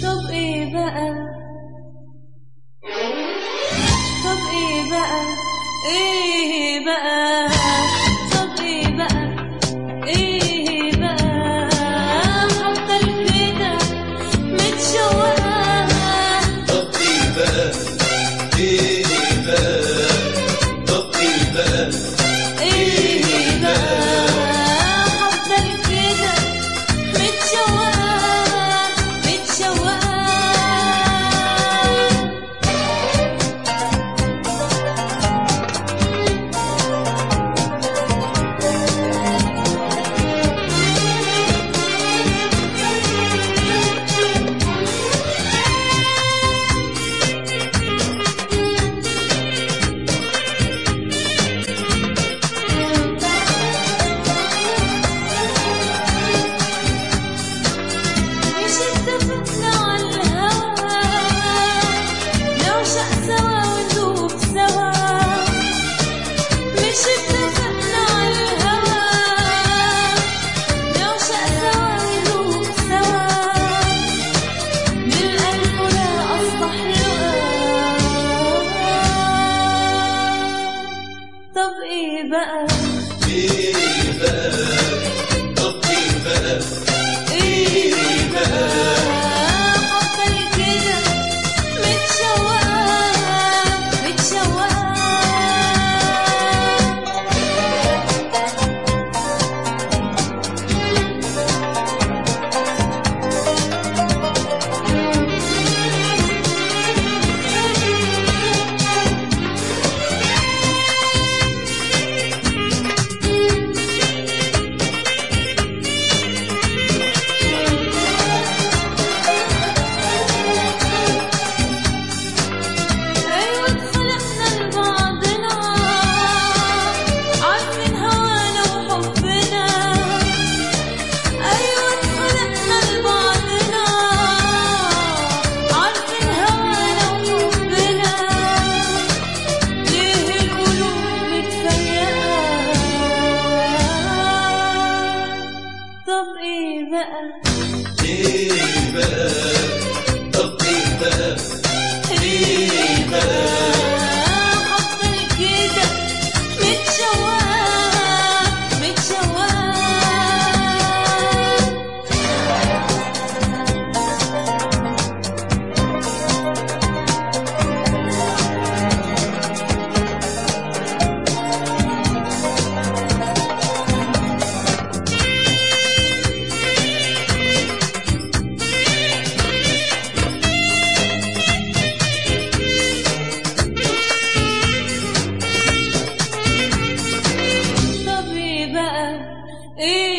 طب ايه بقى طب ايه بقى ايه بقى طب ايه بقى ايه بقى حتى الكده متشوقة طب ايه بقى ايه بقى طب ايه بقى ايه بقى حتى الكده متشوقة متشوقة مش اتفقنا على الهوى نعشق سوا وندوب سوا مش اتفقنا على الهوى نعشق سوا وندوب سوا نلقى المنى أصبح لقا طب ايه بقى ايه بقى طب ايه بقى ايه بقى حتى كده متشوقة متشوقة أيوة اتخلقنا لبعضنا عارفين هوانا وحبنا أيوة اتخلقنا لبعضنا عارفين هوانا وحبنا ليه القلوب متفرقة طب إيه بقى ايه بقى طب ايه بقى ايه بقى حتى كده متشوقة متشوقة طب ايه بقى ايه